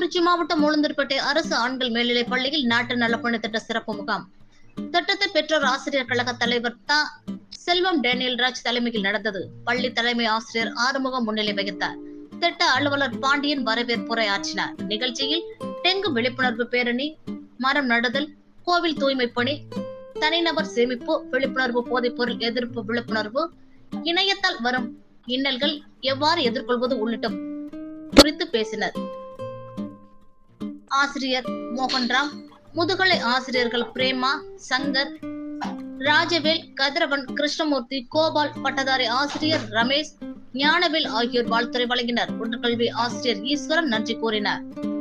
கள்ளக்குறிச்சி மாவட்டம் உளுந்தூர்பேட்டை அரசு ஆண்கள் மேல்நிலைப் பள்ளியில் நாட்டு நலப்பணி திட்ட சிறப்பு முகாம் திட்டத்தை பெற்றோர் ஆசிரியர் கழக தலைவர் தா செல்வம் டேனியல் ராஜ் தலைமையில் நடந்தது பள்ளி தலைமை ஆசிரியர் ஆறுமுகம் முன்னிலை வகித்தார் திட்ட அலுவலர் பாண்டியன் வரவேற்புரை ஆற்றினார் நிகழ்ச்சியில் டெங்கு விழிப்புணர்வு பேரணி மரம் நடுதல் கோவில் தூய்மை பணி தனிநபர் சேமிப்பு விழிப்புணர்வு போதைப்பொருள் எதிர்ப்பு விழிப்புணர்வு இணையத்தால் வரும் இன்னல்கள் எவ்வாறு எதிர்கொள்வது உள்ளிட்ட குறித்து பேசினர் ஆசிரியர் மோகன்ராம் முதுகலை ஆசிரியர்கள் பிரேமா சங்கர் ராஜவேல் கதிரவன் கிருஷ்ணமூர்த்தி கோபால் பட்டதாரி ஆசிரியர் ரமேஷ் ஞானவேல் ஆகியோர் வாழ்த்துரை வழங்கினர் உடற்கல்வி ஆசிரியர் ஈஸ்வரன் நன்றி கூறினார்